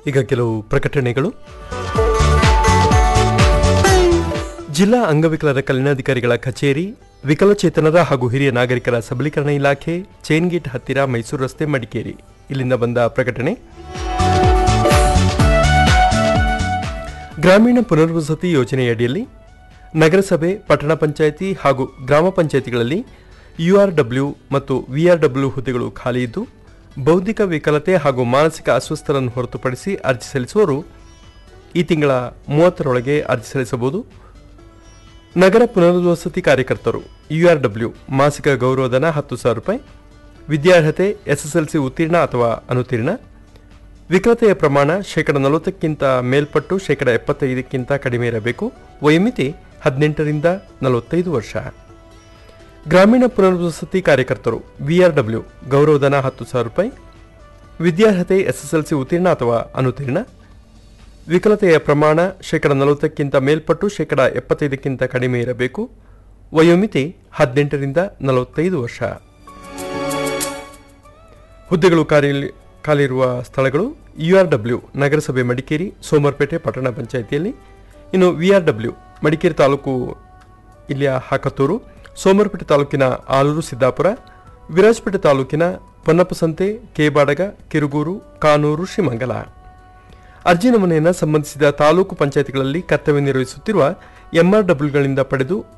ಈಗ ಕೆಲವು ಪ್ರಕಟಣೆಗಳು ಜಿಲ್ಲಾ ಅಂಗವಿಕಲರ ಕಲ್ಯಾಣಾಧಿಕಾರಿಗಳ ಕಚೇರಿ ವಿಕಲಚೇತನರ ಹಾಗೂ ಹಿರಿಯ ನಾಗರಿಕರ ಸಬಲೀಕರಣ ಇಲಾಖೆ ಚೈನ್ ಗೇಟ್ ಹತ್ತಿರ ಮೈಸೂರು ರಸ್ತೆ ಮಡಿಕೇರಿ ಇಲ್ಲಿಂದ ಬಂದ ಪ್ರಕಟಣೆ ಗ್ರಾಮೀಣ ಪುನರ್ವಸತಿ ಯೋಜನೆಯಡಿಯಲ್ಲಿ ನಗರಸಭೆ ಪಟ್ಟಣ ಪಂಚಾಯಿತಿ ಹಾಗೂ ಗ್ರಾಮ ಪಂಚಾಯಿತಿಗಳಲ್ಲಿ ಯುಆರ್ಡಬ್ಲ್ಯೂ ಮತ್ತು ವಿಆರ್ಡಬ್ಲ್ಯೂ ಹುದ್ದೆಗಳು ಖಾಲಿ ಇದ್ದು ಬೌದ್ಧಿಕ ವಿಕಲತೆ ಹಾಗೂ ಮಾನಸಿಕ ಅಸ್ವಸ್ಥರನ್ನು ಹೊರತುಪಡಿಸಿ ಅರ್ಜಿ ಸಲ್ಲಿಸುವವರು ಈ ತಿಂಗಳ ಮೂವತ್ತರೊಳಗೆ ಅರ್ಜಿ ಸಲ್ಲಿಸಬಹುದು ನಗರ ಪುನರ್ವಸತಿ ಕಾರ್ಯಕರ್ತರು ಯುಆರ್ಡಬ್ಲ್ಯೂ ಮಾಸಿಕ ಗೌರವಧನ ಹತ್ತು ಸಾವಿರ ರೂಪಾಯಿ ವಿದ್ಯಾರ್ಹತೆ ಎಸ್ಎಸ್ಎಲ್ಸಿ ಉತ್ತೀರ್ಣ ಅಥವಾ ಅನುತ್ತೀರ್ಣ ವಿಕಲತೆಯ ಪ್ರಮಾಣ ಶೇಕಡ ನಲವತ್ತಕ್ಕಿಂತ ಮೇಲ್ಪಟ್ಟು ಶೇಕಡ ಎಪ್ಪತ್ತೈದಕ್ಕಿಂತ ಕಡಿಮೆ ಇರಬೇಕು ವಯೋಮಿತಿ ಹದಿನೆಂಟರಿಂದ ನಲವತ್ತೈದು ವರ್ಷ ಗ್ರಾಮೀಣ ಪುನರ್ವಸತಿ ಕಾರ್ಯಕರ್ತರು ವಿಆರ್ಡಬ್ಲ್ಯೂ ಗೌರವಧನ ಹತ್ತು ಸಾವಿರ ರೂಪಾಯಿ ವಿದ್ಯಾರ್ಹತೆ ಎಸ್ಎಸ್ಎಲ್ಸಿ ಉತ್ತೀರ್ಣ ಅಥವಾ ಅನುತ್ತೀರ್ಣ ವಿಕಲತೆಯ ಪ್ರಮಾಣ ಶೇಕಡ ನಲವತ್ತಕ್ಕಿಂತ ಮೇಲ್ಪಟ್ಟು ಶೇಕಡ ಎಪ್ಪತ್ತೈದಕ್ಕಿಂತ ಕಡಿಮೆ ಇರಬೇಕು ವಯೋಮಿತಿ ಹದಿನೆಂಟರಿಂದ ನಲವತ್ತೈದು ವರ್ಷ ಹುದ್ದೆಗಳು ಕಾರ್ಯ ಖಾಲಿರುವ ಸ್ಥಳಗಳು ಯುಆರ್ಡಬ್ಲ್ಯೂ ನಗರಸಭೆ ಮಡಿಕೇರಿ ಸೋಮವಾರಪೇಟೆ ಪಟ್ಟಣ ಪಂಚಾಯಿತಿಯಲ್ಲಿ ಇನ್ನು ವಿಆರ್ಡಬ್ಲ್ಯೂ ಮಡಿಕೇರಿ ತಾಲೂಕು ಇಲ್ಲಿಯ ಹಾಕತ್ತೂರು ಸೋಮವಾರಪೇಟೆ ತಾಲೂಕಿನ ಆಲೂರು ಸಿದ್ದಾಪುರ ವಿರಾಜಪೇಟೆ ತಾಲೂಕಿನ ಪೊನ್ನಪ್ಪಸಂತೆ ಕೇಬಾಡಗ ಕಿರುಗೂರು ಕಾನೂರು ಶ್ರೀಮಂಗಲ ಅರ್ಜಿ ನಮೂನೆಯನ್ನು ಸಂಬಂಧಿಸಿದ ತಾಲೂಕು ಪಂಚಾಯಿತಿಗಳಲ್ಲಿ ಕರ್ತವ್ಯ ನಿರ್ವಹಿಸುತ್ತಿರುವ ಎಂಆರ್ಡಬ್ಲ್ಯೂಗಳಿಂದ ಪಡೆದು